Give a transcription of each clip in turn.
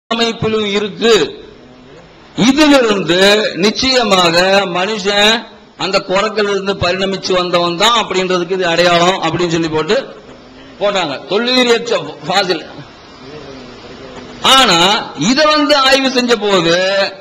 அமைப்பிலும் இருக்கு இதிலிருந்து நிச்சயமாக மனுஷன் அந்த குரக்கில் இருந்து பரிணமிச்சு வந்தவன் தான் அப்படின்றதுக்கு இது அடையாளம் அப்படின்னு சொல்லி போட்டு போட்டாங்க தொல்லுயிரியற்ற ஃபாசில் ஆனா இத வந்து ஆய்வு செஞ்ச போது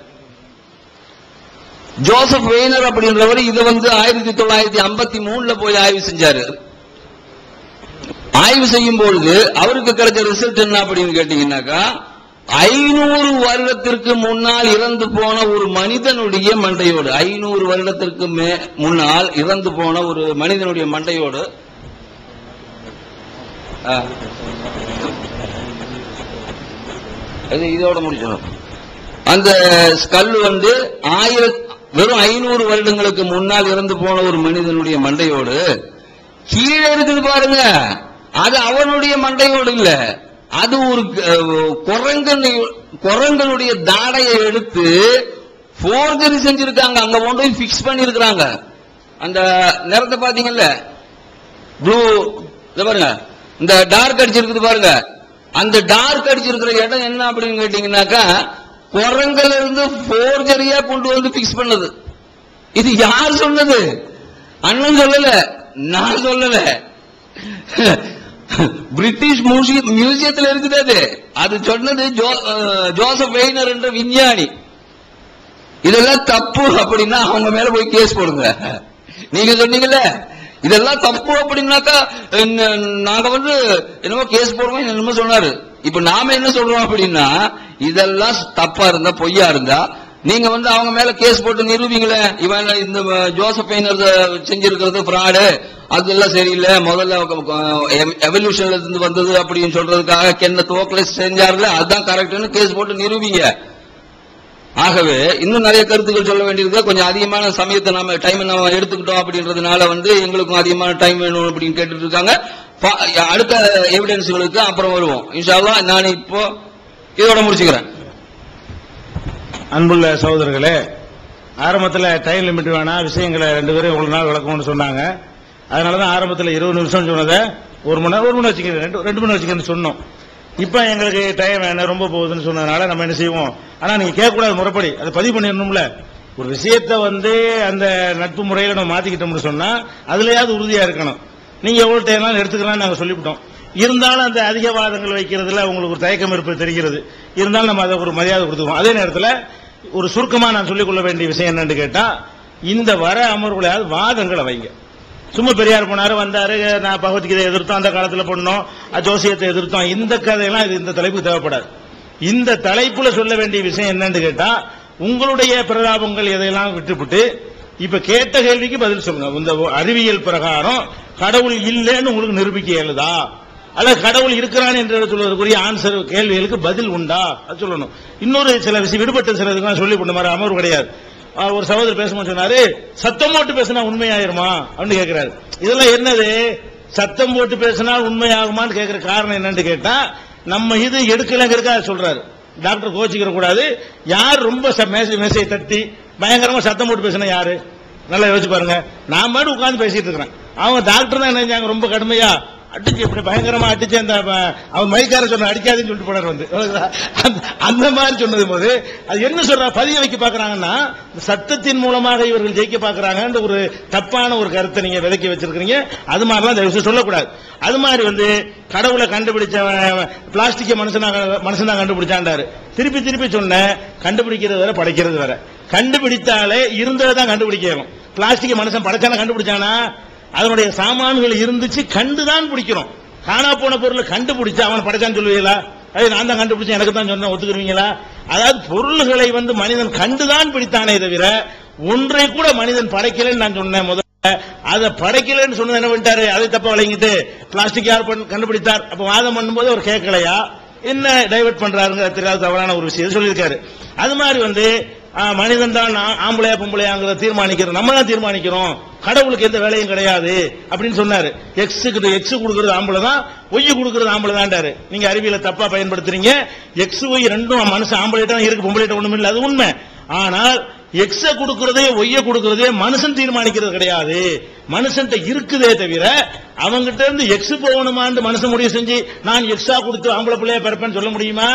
ஜோசப் வெய்னர் அப்படின்றவர் இதை வந்து ஆயிரத்தி தொள்ளாயிரத்தி ஐம்பத்தி மூணுல போய் ஆய்வு செஞ்சாரு ஆய்வு செய்யும் பொழுது அவருக்கு கிடைச்ச ரிசல்ட் என்ன அப்படின்னு கேட்டீங்கன்னாக்கா ஐநூறு வருடத்திற்கு முன்னால் இறந்து போன ஒரு மனிதனுடைய மண்டையோடு ஐநூறு வருடத்திற்கு மே முன்னால் இறந்து போன ஒரு மனிதனுடைய மண்டையோடு ஆ. இது இதோட முடிச்சிடும் அந்த ஸ்கல் வந்து ஆயிரத் வெறும் ஐநூறு வருடங்களுக்கு முன்னால் இறந்து போன ஒரு மனிதனுடைய மண்டையோடு கீழே இருக்குது பாருங்க அது அவனுடைய மண்டையோடு இல்ல அது ஒரு அஹ், குரங்கன் குரங்கனுடைய தாடையை எடுத்து போர்ஜரி செஞ்சிருக்காங்க அங்க கொண்டு போய் பிக்ஸ் பண்ணிருக்கிறாங்க அந்த நிறத்தை பாத்தீங்கல்ல ப்ளூ இத பாருங்க இந்த டார்க் அடிச்சிருக்குது பாருங்க அந்த டார்க் அடிச்சிருக்கிற இடம் என்ன அப்படின்னு கேட்டீங்கன்னாக்கா குரங்கல இருந்து போர்ஜரியா கொண்டு வந்து பிக்ஸ் பண்ணது இது யார் சொன்னது அண்ணன் சொல்லல நான் சொல்லல பிரிட்டிஷ் மியூசியம் மியூசியத்தில் இருக்குது அது அது சொன்னது ஜோ- அஹ், ஜோசப் வெய்னர் என்ற விஞ்ஞானி இதெல்லாம் தப்பு அப்படின்னா அவங்க மேல போய் கேஸ் போடுங்க நீங்க சொன்னீங்கல்ல இதெல்லாம் தப்பு அப்படின்னாக்கா என்ன- நாங்க வந்து என்னமோ கேஸ் போடுவோம் என்னமோ சொன்னாரு இப்ப நாம என்ன சொல்றோம் அப்படின்னா இதெல்லாம் தப்பா இருந்தா பொய்யா இருந்தா நீங்க வந்து அவங்க மேல கேஸ் போட்டு நிரூபிங்களே இவன் இந்த ஜோசப் பெயினர் செஞ்சிருக்கிறது ஃப்ராடு அதெல்லாம் சரியில்லை முதல்ல எவல்யூஷன்ல இருந்து வந்தது அப்படின்னு சொல்றதுக்காக கென்ன தோக்கலஸ் செஞ்சாருல அதுதான் கரெக்ட்னு கேஸ் போட்டு நிரூபிங்க ஆகவே இன்னும் நிறைய கருத்துக்கள் சொல்ல வேண்டியிருக்கு கொஞ்சம் அதிகமான சமயத்தை நம்ம டைம் நம்ம எடுத்துக்கிட்டோம் அப்படின்றதுனால வந்து எங்களுக்கும் அதிகமான டைம் வேணும் அப்படின்னு கேட்டுட்டு இருக்காங்க பா- அடுத்த எவிடன்ஸ்களுக்கு அப்புறம் வருவோம் இன்ஷால்லா நான் இப்போ இதோட முடிச்சுக்கிறேன் அன்புள்ள சகோதரர்களே ஆரம்பத்தில் டைம் லிமிட் வேணாம் விஷயங்களை ரெண்டு பேரும் இவ்வளவு நாள் விளக்கணும்னு சொன்னாங்க அதனால தான் ஆரம்பத்தில் இருபது நிமிஷம் சொன்னதை ஒரு மணி நேரம் ஒரு மணி நேரம் வச்சுக்கிறேன் ரெண்டு ரெண்டு மணி நேரம் வச்சுக்கிறேன்னு சொன்னோம் இப்போ எங்களுக்கு டைம் வேணும் ரொம்ப போகுதுன்னு சொன்னதுனால நம்ம என்ன செய்வோம் ஆனால் நீங்கள் கேட்கக்கூடாது முறைப்படி அதை பதிவு பண்ணிடணும்ல ஒரு விஷயத்தை வந்து அந்த நட்பு முறையில் நம்ம மாற்றிக்கிட்டோம்னு சொன்னால் அதுலயாவது உறுதியாக இருக்கணும் நீங்கள் எவ்வளோ டைம்னாலும் எடுத்துக்கலாம்னு நாங்கள் சொல்லிவிட்டோம் இருந்தாலும் அந்த அதிக வாதங்கள் வைக்கிறதுல உங்களுக்கு ஒரு தயக்கம் இருப்பது தெரிகிறது இருந்தாலும் நம்ம அதை ஒரு மரியாதை கொடுத்துக்கோம் அதே நேரத்தில் ஒரு சுருக்கமா நான் சொல்லிக்கொள்ள வேண்டிய விஷயம் என்னன்னு கேட்டா இந்த வர அமர்வுகளையாவது வாதங்களை வைங்க சும்மா பெரியார் போனாரு வந்தாரு நான் பகவத்கீதை எதிர்த்தோம் அந்த காலத்துல பண்ணோம் அஹ் ஜோசியத்தை எதிர்த்தோம் இந்த கதையெல்லாம் இது இந்த தலைப்புக்கு தேவைப்படாது இந்த தலைப்புல சொல்ல வேண்டிய விஷயம் என்னன்னு கேட்டா உங்களுடைய பிரதாபங்கள் எதையெல்லாம் விட்டுவிட்டு இப்ப கேட்ட கேள்விக்கு பதில் சொல்லுங்க இந்த அறிவியல் பிரகாரம் கடவுள் இல்லைன்னு உங்களுக்கு நிரூபிக்க இயலுதா அல்ல கடவுள் இருக்கிறான் என்று சொல்வதற்குரிய ஆன்சர் கேள்விகளுக்கு பதில் உண்டா அது சொல்லணும் இன்னொரு சில விஷயம் விடுபட்ட சில இதுக்கெல்லாம் சொல்லி கொண்ட மாதிரி அமர்வு கிடையாது ஆஹ் ஒரு சகோதரர் பேசும்போது சொன்னாரு சத்தம் போட்டு பேசினா உண்மையாயிருமா அப்படின்னு கேட்கிறாரு இதெல்லாம் என்னது சத்தம் போட்டு பேசினா உண்மையாகுமான்னு கேட்கிற காரணம் என்னன்னு கேட்டா நம்ம இது எடுக்கலங்கிறதுக்காக சொல்றாரு டாக்டர் கோச்சிக்கிற கூடாது யார் ரொம்ப ச- மேசை மேசையை தட்டி பயங்கரமா சத்தம் போட்டு பேசினா யாரு நல்லா யோசிச்சு பாருங்க நான் பாட்டு உட்கார்ந்து பேசிட்டு இருக்கிறேன் அவங்க டாக்டர் தான் என்ன செஞ்சாங்க ரொம்ப கடுமையா அடிச்சு இப்படி பயங்கரமா அடிச்சு அந்த அஹ், அவன் மைக்கார சொன்ன அடிக்காதுன்னு சொல்லிட்டு போனார் வந்து அந்த- அந்த மாதிரி சொன்னது போது அது என்ன சொல்றா பதிய வைக்க பாக்குறாங்கன்னா இந்த சத்தத்தின் மூலமாக இவர்கள் ஜெயிக்க பாக்குறாங்கன்ற ஒரு தப்பான ஒரு கருத்தை நீங்க விதைக்க வச்சிருக்கீங்க அது மாதிரிலாம் தயவு செய்து சொல்லக்கூடாது அது மாதிரி வந்து கடவுளை கண்டுபிடிச்ச பிளாஸ்டிக்கை மனுஷனா மனுஷன் தான் கண்டுபிடிச்சாண்டாரு திருப்பி திருப்பி சொன்ன கண்டுபிடிக்கிறது வேற படைக்கிறது வேற கண்டுபிடித்தாலே இருந்ததை தான் கண்டுபிடிக்கணும் பிளாஸ்டிக் மனுஷன் படைச்சானா கண்டுபிடிச்சானா அதனுடைய சாமான்கள் இருந்துச்சு கண்டுதான் பிடிக்கிறோம் காணா போன பொருளை கண்டுபிடிச்சு அவன் படைச்சான்னு சொல்லுவீங்களா அது நான் தான் கண்டுபிடிச்சேன் எனக்கு தான் சொன்னேன் ஒத்துக்குருவீங்களா அதாவது பொருள்களை வந்து மனிதன் கண்டுதான் பிடித்தானே தவிர ஒன்றை கூட மனிதன் படைக்கலன்னு நான் சொன்னேன் முதல்ல அதை படைக்கலன்னு சொன்னது என்ன பண்ணிட்டாரு அதை தப்பா வழங்கிட்டு பிளாஸ்டிக் யார் பண்ண- கண்டுபிடித்தார் அப்ப வாதம் பண்ணும்போது அவர் கேட்கலையா என்ன டைவர்ட் பண்றாருங்க தெரியாத தவறான ஒரு விஷயம் சொல்லியிருக்காரு அது மாதிரி வந்து ஆ, மனிதன் தான் ஆ- ஆம்பளையா பொம்பளையாங்கிறத தீர்மானிக்கிறது நம்ம தான் தீர்மானிக்கிறோம் கடவுளுக்கு எந்த வேலையும் கிடையாது அப்படின்னு சொன்னாரு எக்ஸுக்கு எக்ஸ் கொடுக்கறது ஆம்பளை தான் ஒய் கொடுக்கறது ஆம்பளை தான்டாரு நீங்க அறிவியல தப்பா பயன்படுத்துறீங்க எக்ஸ் ஒய் ரெண்டும் மனுஷன் ஆம்பளை தான் இருக்கு பொம்பளை ஒண்ணும் இல்லை அது உண்மை ஆனால் எக்ஸ கொடுக்கறதே ஒய்ய கொடுக்கறதே மனுஷன் தீர்மானிக்கிறது கிடையாது மனுஷன் இருக்குதே தவிர அவங்கிட்ட இருந்து எக்ஸ் போகணுமான்னு மனுஷன் முடிவு செஞ்சு நான் எக்ஸா கொடுத்து ஆம்பளை பிள்ளைய பிறப்பேன்னு சொல்ல முடியுமா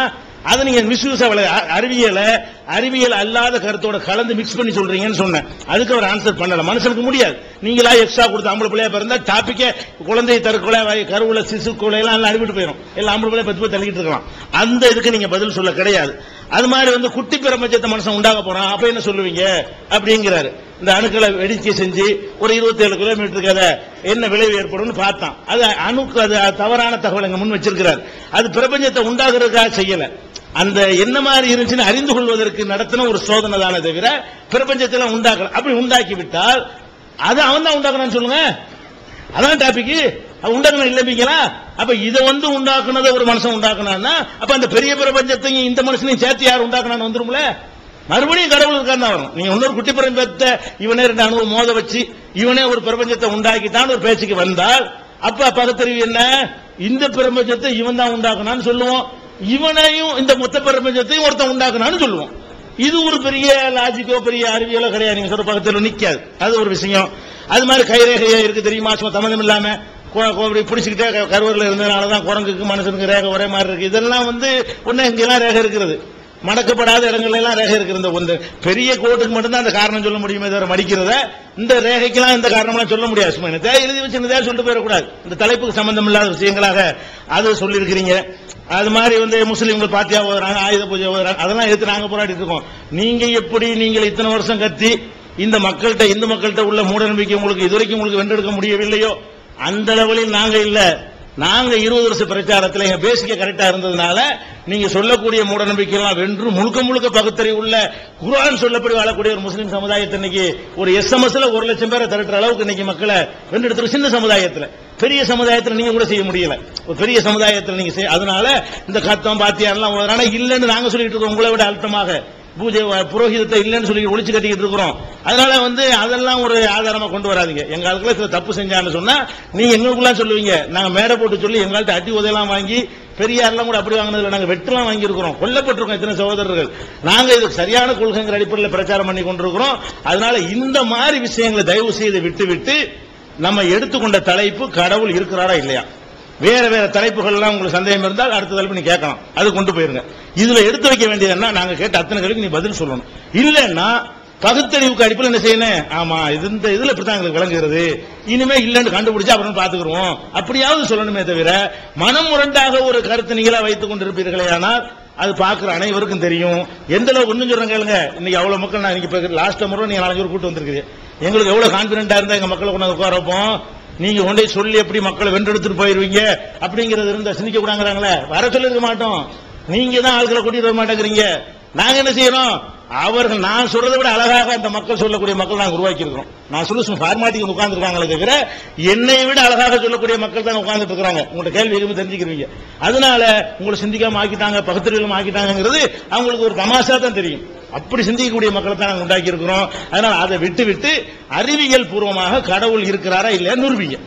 அதை நீங்க மிஸ்யூஸ் அறிவியல அறிவியல் அல்லாத கருத்தோட கலந்து மிக்ஸ் பண்ணி சொல்றீங்கன்னு சொன்னேன் அதுக்கு அவர் ஆன்சர் பண்ணல மனுஷனுக்கு முடியாது நீங்களா எக்ஸ்ட்ரா கொடுத்து ஆம்பளை பிள்ளையா பிறந்தா டாபிக்கே குழந்தை தற்கொலை வய- கருவுல சிசு கொலை எல்லாம் எல்லாம் அடிபட்டு போயிடும் எல்லாம் ஆம்பளை பிள்ளைய பத்து பேர் தள்ளிக்கிட்டு இருக்கலாம் அந்த இதுக்கு நீங்க பதில் சொல்ல கிடையாது அது மாதிரி வந்து குட்டி பிரபஞ்சத்தை மனுஷன் உண்டாக போறான் அப்ப என்ன சொல்லுவீங்க அப்படிங்கிறாரு இந்த அணுக்களை வெடிக்கை செஞ்சு ஒரு 27 கிலோமீட்டருக்கு அதை என்ன விளைவு ஏற்படும்னு பார்த்தான் அது அணுக்கு அது தவறான தகவல் எங்க முன் வச்சிருக்கிறார் அது பிரபஞ்சத்தை உண்டாக்குறதுக்காக செய்யல அந்த என்ன மாதிரி இருந்துச்சுன்னு அறிந்து கொள்வதற்கு நடத்தின ஒரு சோதனை தானே தவிர பிரபஞ்சத்தில் உண்டாக்கல அப்படி உண்டாக்கி விட்டால் அது அவன் தான் உண்டாக்கணும்னு சொல்லுங்க அதான் டாபிக் உண்டாக்கணும் இல்லைங்களா அப்ப இதை வந்து உண்டாக்குனதை ஒரு மனுஷன் உண்டாக்குனான்னா அப்ப அந்த பெரிய பிரபஞ்சத்தையும் இந்த மனுஷனையும் சேர்த்து யார் உண்டாக்குனான்னு வந்துரும்ல மறுபடியும் கடவுள் இருக்கான்னு வரும் நீங்க இன்னொரு குட்டி பிரபஞ்சத்தை இவனே ரெண்டு அணுவை மோத வச்சு இவனே ஒரு பிரபஞ்சத்தை உண்டாக்கிட்டான்னு ஒரு பேச்சுக்கு வந்தால் அப்ப பகுத்தறிவு என்ன இந்த பிரபஞ்சத்தை இவன் தான் உண்டாக்குனான்னு சொல்லுவோம் இவனையும் இந்த மொத்த பிரபஞ்சத்தையும் ஒருத்தன் உண்டாக்குனான்னு சொல்லுவோம் இது ஒரு பெரிய லாஜிக்கோ பெரிய அறிவியலோ கிடையாது நீங்க சொல்ற பக்கத்தில் நிக்காது அது ஒரு விஷயம் அது மாதிரி கைரேகையா இருக்கு தெரியுமா சும்மா சம்மந்தம் இல்லாம கோ- கோ- இப்படி பிடிச்சிக்கிட்டே க- கருவறையில் இருந்ததுனால தான் குரங்குக்கு மனுஷனுக்கு ரேகை ஒரே மாதிரி இருக்கு இதெல்லாம் வந்து ஒண்ணு இங்கெல்லாம் ரேகை இருக்கிறது மடக்கப்படாத இடங்கள்ல எல்லாம் ரேகை இருக்குது இந்த ஒன்று பெரிய கோட்டுக்கு மட்டும்தான் அந்த காரணம் சொல்ல முடியுமே தவிர மடிக்கிறத இந்த ரேகைக்கெல்லாம் இந்த காரணம்லாம் சொல்ல முடியாது சும்மா என்னதே எழுதி வச்சிருந்ததே சொல்லிட்டு போயிடக்கூடாது இந்த தலைப்புக்கு சம்பந்தம் இல்லாத விஷயங்களாக அது சொல்லியிருக்கிறீங்க அது மாதிரி வந்து முஸ்லீம்கள் பாத்தியா ஓதுறாங்க ஆயுத பூஜை ஓதுறாங்க அதெல்லாம் எடுத்து நாங்க போராடிட்டு இருக்கோம் நீங்க எப்படி நீங்கள் இத்தனை வருஷம் கத்தி இந்த மக்கள்கிட்ட இந்து மக்கள்கிட்ட உள்ள மூடநம்பிக்கை உங்களுக்கு இதுவரைக்கும் உங்களுக்கு வென்றெடுக்க முடியவில்லையோ அந்த லெவலில் நாங்க இல்ல நாங்க இருபது வருஷ பிரச்சாரத்துல எங்க பேசிக்க கரெக்டா இருந்ததுனால நீங்க சொல்லக்கூடிய மூடநம்பிக்கை எல்லாம் வென்று முழுக்க முழுக்க பகுத்தறிவு உள்ள குர்ஆன் சொல்லப்படி வாழக்கூடிய ஒரு முஸ்லீம் சமுதாயத்தை இன்னைக்கு ஒரு எஸ்எம்எஸ்ல ஒரு லட்சம் பேரை திரட்டுற அளவுக்கு இன்னைக்கு மக்களை வென்றெடுத்துற சின்ன சமுதாயத்துல பெரிய சமுதாயத்துல நீங்க கூட செய்ய முடியல ஒரு பெரிய சமுதாயத்துல நீங்க செய்ய அதனால இந்த கத்தம் பாத்தியார் எல்லாம் ஓதுறானா இல்லைன்னு நாங்க சொல்லிட்டு இருக்கோம் உங்களை விட அழுத்தமாக பூஜை வ- புரோகிதத்தை இல்லைன்னு சொல்லி ஒளிச்சு கட்டிக்கிட்டு இருக்கிறோம் அதனால வந்து அதெல்லாம் ஒரு ஆதாரமா கொண்டு வராதீங்க எங்க ஆளுக்குள்ள சில தப்பு செஞ்சான்னு சொன்னா நீங்க எங்களுக்குலாம் சொல்லுவீங்க நாங்க மேடை போட்டு சொல்லி எங்கள்கிட்ட அடி உதயெல்லாம் வாங்கி பெரியாரெல்லாம் கூட அப்படி வாங்கினதுல நாங்க வெட்டுலாம் வாங்கி இருக்கிறோம் கொல்லப்பட்டிருக்கோம் இத்தனை சகோதரர்கள் நாங்க இதுக்கு சரியான கொள்கைங்கிற அடிப்படையில் பிரச்சாரம் பண்ணி கொண்டிருக்கிறோம் அதனால இந்த மாதிரி விஷயங்களை தயவு செய்து விட்டு விட்டு நம்ம எடுத்துக்கொண்ட தலைப்பு கடவுள் இருக்கிறாரா இல்லையா வேற வேற தலைப்புகள்லாம் உங்களுக்கு சந்தேகம் இருந்தால் அடுத்த தலைப்பு நீ கேட்கலாம் அது கொண்டு போயிருங்க இதுல எடுத்து வைக்க வேண்டியது என்ன நாங்க கேட்ட அத்தனை கேள்விக்கு நீ பதில் சொல்லணும் இல்லைன்னா பகுத்தறிவுக்கு அடிப்பில் என்ன செய்யணும் ஆமா இது இந்த இதுல இப்படித்தான் எங்களுக்கு விளங்குகிறது இனிமே இல்லைன்னு கண்டுபிடிச்சு அப்புறம் பாத்துக்கிறோம் அப்படியாவது சொல்லணுமே தவிர மனம் முரண்டாக ஒரு கருத்து நீங்களா வைத்துக் கொண்டிருப்பீர்களே ஆனால் அது பார்க்கிற அனைவருக்கும் தெரியும் எந்த அளவுக்கு ஒண்ணும் சொல்றேன் கேளுங்க இன்னைக்கு அவ்வளவு மக்கள் நான் இன்னைக்கு லாஸ்ட் முறை நீங்க நாலஞ்சு பேர் கூட்டு வந்திருக்கீங்க எங்களுக்கு எவ்வளவு கான்பிடண்டா இருந்தா எங்க மக்களை கொண்டு வந்து உட்கார வைப்போம் நீங்க கொண்டே சொல்லி எப்படி மக்களை வென்றெடுத்துட்டு போயிருவீங்க அப்படிங்கறது இருந்தா சிந்திக்க கூடாங்கிறாங்களே வர சொல்லிருக்க மாட்டோம் நீங்க தான் ஆட்களை கூட்டிட்டு வர மாட்டேங்கிறீங்க நாங்க என்ன செய்யறோம் அவர்கள் நான் சொல்றதை விட அழகாக அந்த மக்கள் சொல்லக்கூடிய மக்கள் நாங்க உருவாக்கி இருக்கிறோம் நான் சொல்ல சும்மா ஃபார்மாட்டிக்கு உட்கார்ந்து இருக்காங்களே தவிர என்னை விட அழகாக சொல்லக்கூடிய மக்கள் தான் உட்கார்ந்துட்டு இருக்காங்க உங்கள்ட்ட கேள்வி எதுவும் தெரிஞ்சுக்கிறீங்க அதனால உங்களை சிந்திக்காம ஆக்கிட்டாங்க பகுத்தறிவிலும் ஆக்கிட்டாங்கிறது அவங்களுக்கு ஒரு தமாஷா தான் தெரியும் அப்படி சிந்திக்கக்கூடிய மக்களை தான் நாங்க உண்டாக்கி இருக்கிறோம் அதனால அதை விட்டு விட்டு அறிவியல் பூர்வமாக கடவுள் இருக்கிறாரா இல்லையா நிரூபிங்க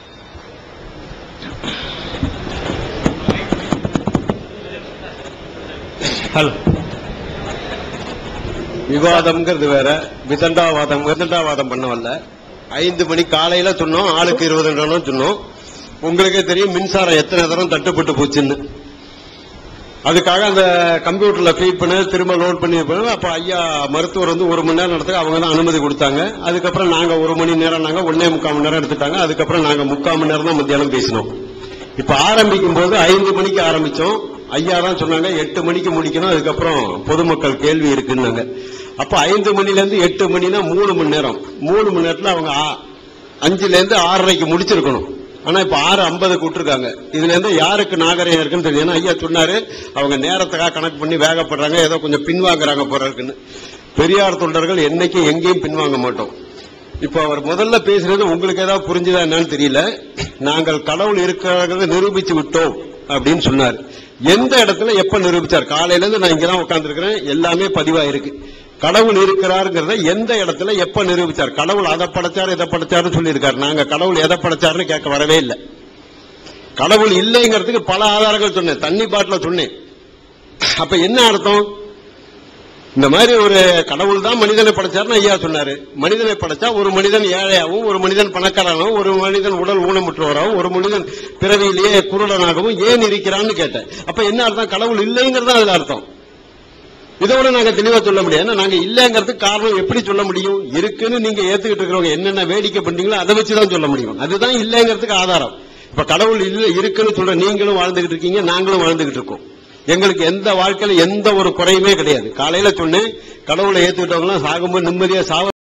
ஹலோ விவாதம்ங்கிறது வேற விதண்டாவாதம் விதண்டாவாதம் பண்ண வரல ஐந்து மணி காலையில சொன்னோம் ஆளுக்கு இருபது ரூபா சொன்னோம் உங்களுக்கே தெரியும் மின்சாரம் எத்தனை தரம் தட்டுப்பட்டு போச்சுன்னு அதுக்காக அந்த கம்ப்யூட்டர்ல ஃபீட் பண்ணி திரும்ப லோட் பண்ணி வைப்பாங்க. அப்ப ஐயா மருத்துவர் வந்து ஒரு மணி நேரம் நடத்துக்கு அவங்க தான் அனுமதி கொடுத்தாங்க அதுக்கப்புறம் நாங்க ஒரு மணி நேரம் நாங்க ஒன்னே முக்கால் மணி நேரம் எடுத்துட்டாங்க அதுக்கப்புறம் நாங்க முக்கால் மணி நேரம் தான் மத்தியானம் பேசினோம் இப்ப ஆரம்பிக்கும் போது ஐந்து மணிக்கு ஆரம்பிச்சோம் ஐயா தான் சொன்னாங்க எட்டு மணிக்கு முடிக்கணும் அதுக்கப்புறம் பொதுமக்கள் கேள்வி இருக்குன்னாங்க அப்ப ஐந்து மணில இருந்து எட்டு மணினா மூணு மணி நேரம் மூணு மணி நேரத்துல அவங்க ஆ- அஞ்சுல இருந்து ஆறரைக்கு முடிச்சிருக்கணும் ஆனா இப்ப ஆறு ஐம்பது கூட்டிருக்காங்க இதுல இருந்து யாருக்கு நாகரிகம் இருக்குன்னு தெரியும் ஏன்னா ஐயா சொன்னாரு அவங்க நேரத்துக்காக கணக்கு பண்ணி வேகப்படுறாங்க ஏதோ கொஞ்சம் பின்வாங்குறாங்க போற இருக்குன்னு பெரியார் தொண்டர்கள் என்னைக்கும் எங்கேயும் பின்வாங்க மாட்டோம் இப்ப அவர் முதல்ல பேசுறது உங்களுக்கு ஏதாவது புரிஞ்சுதா என்னன்னு தெரியல நாங்கள் கடவுள் இருக்கிறத நிரூபிச்சு விட்டோம் அப்படின்னு சொன்னார் எந்த இடத்துல எப்ப நிரூபிச்சார் காலையில இருந்து நான் இங்கதான் உட்கார்ந்துருக்கிறேன் எல்லாமே பதிவாயிருக்கு கடவுள் இருக்கிறாருங்கிறத எந்த இடத்துல எப்ப நிரூபிச்சார் கடவுள் அதை படைச்சாரு இதை படைச்சாருன்னு சொல்லியிருக்காரு நாங்க கடவுள் எதை படைச்சாருன்னு கேட்க வரவே இல்லை கடவுள் இல்லைங்கிறதுக்கு பல ஆதாரங்கள் சொன்னேன் தண்ணி பாட்டில சொன்னேன் அப்ப என்ன அர்த்தம் இந்த மாதிரி ஒரு கடவுள் தான் மனிதனை படைச்சாருன்னு ஐயா சொன்னாரு மனிதனை படைச்சா ஒரு மனிதன் ஏழையாகவும் ஒரு மனிதன் பணக்காரனாகவும் ஒரு மனிதன் உடல் ஊனமுற்றவராகவும் ஒரு மனிதன் பிறவியிலேயே குருடனாகவும் ஏன் இருக்கிறான்னு கேட்டேன் அப்ப என்ன அர்த்தம் கடவுள் இல்லைங்கிறது அதுல அர்த்தம் இதோட நாங்க தெளிவா சொல்ல முடியாது ஏன்னா நாங்க இல்லங்கிறதுக்கு காரணம் எப்படி சொல்ல முடியும் இருக்குன்னு நீங்க ஏத்துக்கிட்டு இருக்கிறவங்க என்னென்ன வேடிக்கை பண்றீங்களோ அதை வச்சுதான் சொல்ல முடியும் அதுதான் இல்லங்கிறதுக்கு ஆதாரம் இப்ப கடவுள் இல்ல இருக்குன்னு சொல்ற நீங்களும் வாழ்ந்துகிட்டு இருக்கீங்க நாங்களும் வாழ்ந்துகிட்டு இருக்கோம் எங்களுக்கு எந்த வாழ்க்கையில எந்த ஒரு குறையுமே கிடையாது காலையில சொன்னேன் கடவுளை ஏத்துக்கிட்டவங்க எல்லாம் சாகும்போது நிம்மதியா சாவ